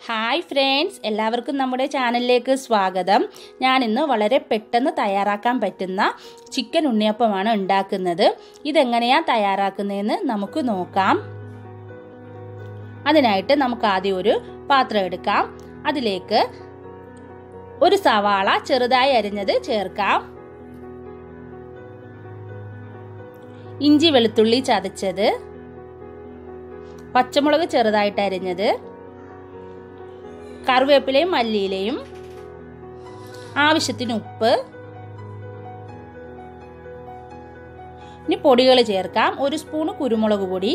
hi friends എല്ലാവർക്കും നമ്മുടെ ചാനലിലേക്ക് സ്വാഗതം ഞാൻ ഇന്ന് വളരെ പെട്ടെന്ന് തയ്യാറാക്കാൻ പറ്റുന്ന ചിക്കൻ ഉണ്ണിയപ്പമാണ് ഉണ്ടാക്കുന്നത് ഇതെങ്ങനെയാണ് തയ്യാറാക്കുന്നതെന്ന് നമുക്ക് നോക്കാം അതിനായിട്ട് നമുക്ക് ആദ്യം ഒരു പാത്രം എടുക്കാം അതിലേക്ക് ഒരു സവാള ചെറുതായി അരിഞ്ഞത് ചേർക്കാം ഇഞ്ചി വെളുത്തുള്ളി ചതച്ചത് പച്ചമുളക് ചെറുതായിട്ട് അരിഞ്ഞത് കറിവേപ്പിലയും മല്ലിയിലയും ആവശ്യത്തിന് ഉപ്പ് ഇനി പൊടികൾ ചേർക്കാം ഒരു സ്പൂണ് കുരുമുളക് പൊടി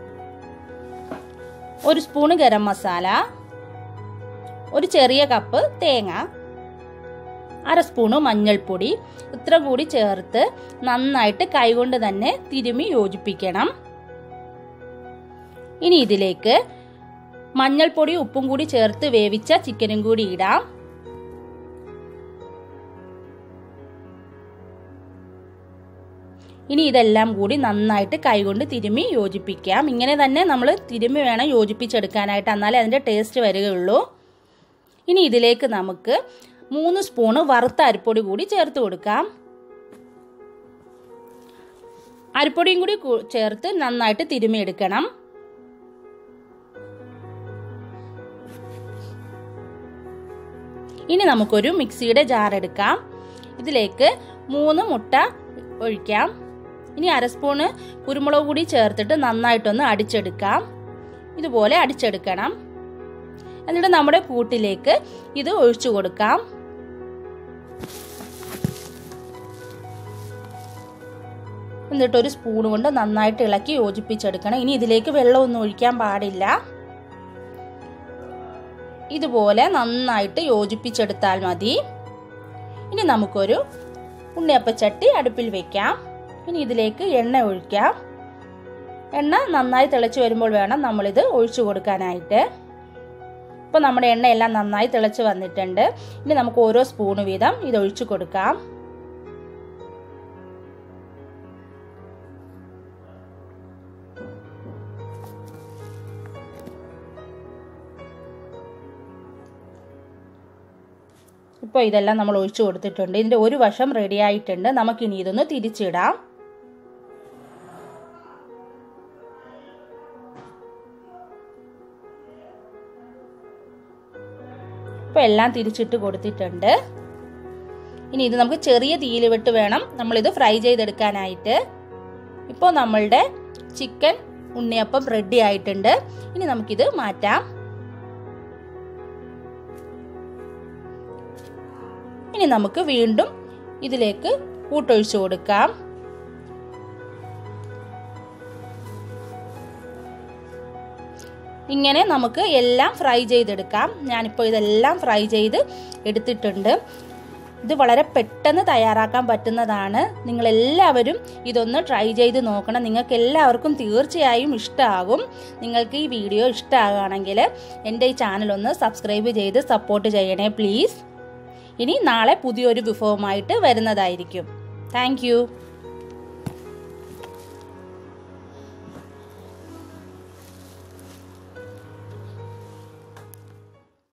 ഒരു സ്പൂണ് ഗരം മസാല ഒരു ചെറിയ കപ്പ് തേങ്ങ അര സ്പൂണ് മഞ്ഞൾപ്പൊടി ഇത്ര കൂടി ചേർത്ത് നന്നായിട്ട് കൈകൊണ്ട് തന്നെ തിരുമി യോജിപ്പിക്കണം ഇനി ഇതിലേക്ക് മഞ്ഞൾപ്പൊടി ഉപ്പും കൂടി ചേർത്ത് വേവിച്ച ചിക്കനും കൂടി ഇടാം ഇനി ഇതെല്ലാം കൂടി നന്നായിട്ട് കൈകൊണ്ട് തിരുമി യോജിപ്പിക്കാം ഇങ്ങനെ തന്നെ നമ്മൾ തിരുമി വേണം യോജിപ്പിച്ചെടുക്കാനായിട്ട് എന്നാലേ അതിൻ്റെ ടേസ്റ്റ് വരികയുള്ളൂ ഇനി ഇതിലേക്ക് നമുക്ക് മൂന്ന് സ്പൂണ് വറുത്ത അരിപ്പൊടി കൂടി ചേർത്ത് കൊടുക്കാം അരിപ്പൊടിയും കൂടി ചേർത്ത് നന്നായിട്ട് തിരുമി എടുക്കണം ഇനി നമുക്കൊരു മിക്സിയുടെ ജാർ എടുക്കാം ഇതിലേക്ക് മൂന്ന് മുട്ട ഒഴിക്കാം ഇനി അര സ്പൂണ് കുരുമുളക് കൂടി ചേർത്തിട്ട് നന്നായിട്ടൊന്ന് അടിച്ചെടുക്കാം ഇതുപോലെ അടിച്ചെടുക്കണം എന്നിട്ട് നമ്മുടെ കൂട്ടിലേക്ക് ഇത് ഒഴിച്ചു കൊടുക്കാം എന്നിട്ട് ഒരു സ്പൂൺ കൊണ്ട് നന്നായിട്ട് ഇളക്കി യോജിപ്പിച്ചെടുക്കണം ഇനി ഇതിലേക്ക് വെള്ളമൊന്നും ഒഴിക്കാൻ പാടില്ല ഇതുപോലെ നന്നായിട്ട് യോജിപ്പിച്ചെടുത്താൽ മതി ഇനി നമുക്കൊരു ഉണ്ണിയപ്പച്ചട്ടി അടുപ്പിൽ വെക്കാം ഇനി ഇതിലേക്ക് എണ്ണ ഒഴിക്കാം എണ്ണ നന്നായി തിളച്ച് വരുമ്പോൾ വേണം നമ്മളിത് ഒഴിച്ചു കൊടുക്കാനായിട്ട് ഇപ്പോൾ നമ്മുടെ എണ്ണയെല്ലാം നന്നായി തിളച്ച് വന്നിട്ടുണ്ട് ഇനി നമുക്ക് ഓരോ സ്പൂണ് വീതം ഇത് ഒഴിച്ചു കൊടുക്കാം ഇപ്പോൾ ഇതെല്ലാം നമ്മൾ ഒഴിച്ചു കൊടുത്തിട്ടുണ്ട് ഇതിൻ്റെ ഒരു വശം റെഡി ആയിട്ടുണ്ട് നമുക്കിനി ഇതൊന്ന് തിരിച്ചിടാം ഇപ്പോൾ എല്ലാം തിരിച്ചിട്ട് കൊടുത്തിട്ടുണ്ട് ഇനി ഇത് നമുക്ക് ചെറിയ തീയിൽ വിട്ട് വേണം നമ്മളിത് ഫ്രൈ ചെയ്തെടുക്കാനായിട്ട് ഇപ്പോൾ നമ്മളുടെ ചിക്കൻ ഉണ്ണിയപ്പം റെഡി ആയിട്ടുണ്ട് ഇനി നമുക്കിത് മാറ്റാം ഇനി നമുക്ക് വീണ്ടും ഇതിലേക്ക് കൂട്ടൊഴിച്ചു കൊടുക്കാം ഇങ്ങനെ നമുക്ക് എല്ലാം ഫ്രൈ ചെയ്തെടുക്കാം ഞാനിപ്പോൾ ഇതെല്ലാം ഫ്രൈ ചെയ്ത് എടുത്തിട്ടുണ്ട് ഇത് വളരെ പെട്ടെന്ന് തയ്യാറാക്കാൻ പറ്റുന്നതാണ് നിങ്ങളെല്ലാവരും ഇതൊന്ന് ട്രൈ ചെയ്ത് നോക്കണം നിങ്ങൾക്ക് എല്ലാവർക്കും തീർച്ചയായും ഇഷ്ടമാകും നിങ്ങൾക്ക് ഈ വീഡിയോ ഇഷ്ടമാകുകയാണെങ്കിൽ എൻ്റെ ഈ ചാനൽ ഒന്ന് സബ്സ്ക്രൈബ് ചെയ്ത് സപ്പോർട്ട് ചെയ്യണേ പ്ലീസ് ഇനി നാളെ പുതിയൊരു വിഭവമായിട്ട് വരുന്നതായിരിക്കും താങ്ക്